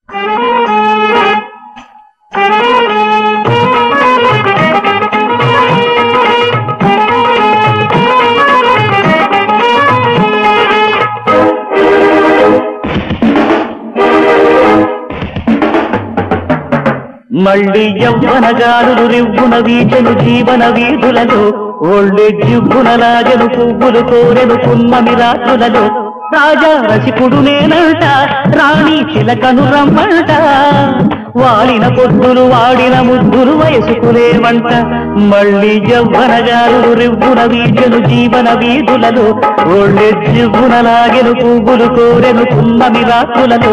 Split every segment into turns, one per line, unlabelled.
మళ్ళీ యవ్వనగారులు రివ్వున వీచెను జీవన వీధులలో ఓళ్ళే జివ్వునలాగెను పువ్వులు కోరెను పున్నమి రాత్రులలో రాజా రసికుడు నేనంట రాణి చిలకను రమ్మంట వాడిన పొద్దులు వాడిన ముద్దులు వయసుకులేవంట మళ్ళీ యవ్వనగారులు రివ్వున వీచెను జీవన వీధులలో ఓళ్ళే జివ్వునలాగెను పువ్వులు కోరెను పున్నమి రాత్రులలో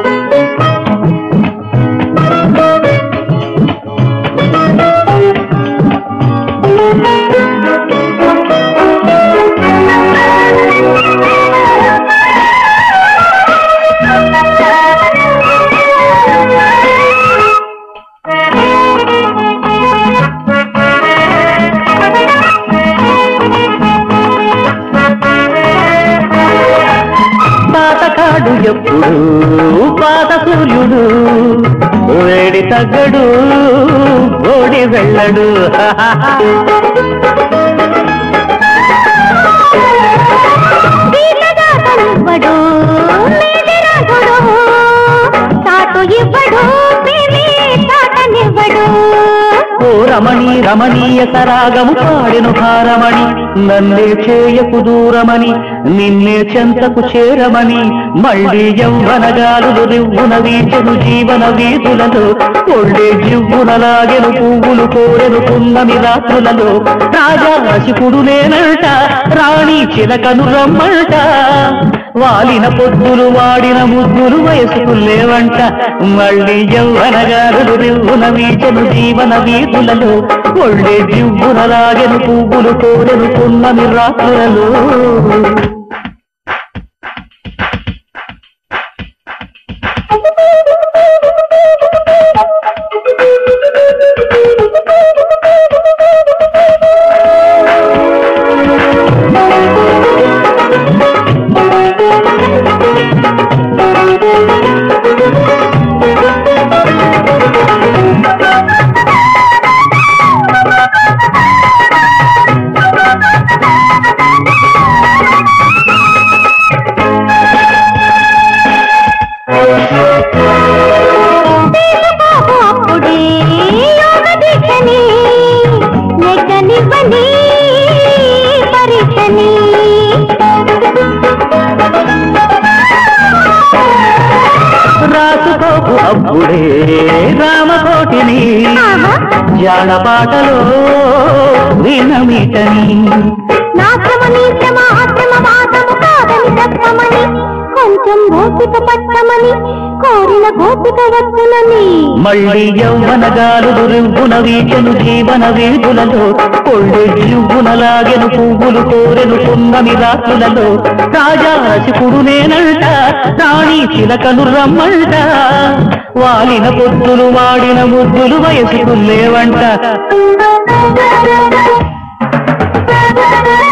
పాతకాడు ఎప్పుడు పాత సూర్యుడు వేడి తగ్గడు ఓడి వెళ్ళడు
వీళ్ళదాతనివ్వడు మేదిరాజుడు తాటు ఇవ్వడు పిలి తాటనివ్వడు
ఓ రమణి రమణీయ సరాగము పాడెను హారమణి నన్నే చేయకు దూరమని నిన్నే చెంతకు చేరమని మళ్ళీ యవ్వనగాలులు రివ్వున వీచెను జీవన వీధులలో ఒళ్ళే జివ్వునలాగెను పువ్వులు కోరెను పున్నమి రాత్రులలో రాజా శిపుడు నేనంట రాణి చిలకను రమ్మంట వాలిన పొద్దులు వాడిన ముద్దులు వయసుకు లేవంట మళ్ళీ యవ్వనగారులు రివ్వున వీచెను జీవన వీధులలో ఒళ్ళే జివ్వునలాగెను పువ్వులు కోరెను పున్నమి రాత్రులలో
బాబు అప్పుడే యోగ దీక్షని నెగ్గనివ్వని పరీక్షని
రాసుకోకు అప్పుడే రామకోటిని
ఆహా.
జానపాటలో వీణమీటని
నా శ్రమ నీ శ్రమ ఆశ్రమ వాదము కాదని చెప్పమని కొంచెం ఓపిక పట్టమని కోరిన గోపిక వచ్చునని
మళ్ళీ యవ్వనగాలులు రివ్వున వీచెను జీవన వీధులలో కొళ్ళే జివ్వునలాగెను పువ్వులు కోరెను పున్నమి రాత్రులలో రాజా శిపుడు నేనంట రాణి చిలకను రమ్మంట వాలిన పొద్దులు వాడిన ముద్దులు వయసుకు లేవంట
Thank you.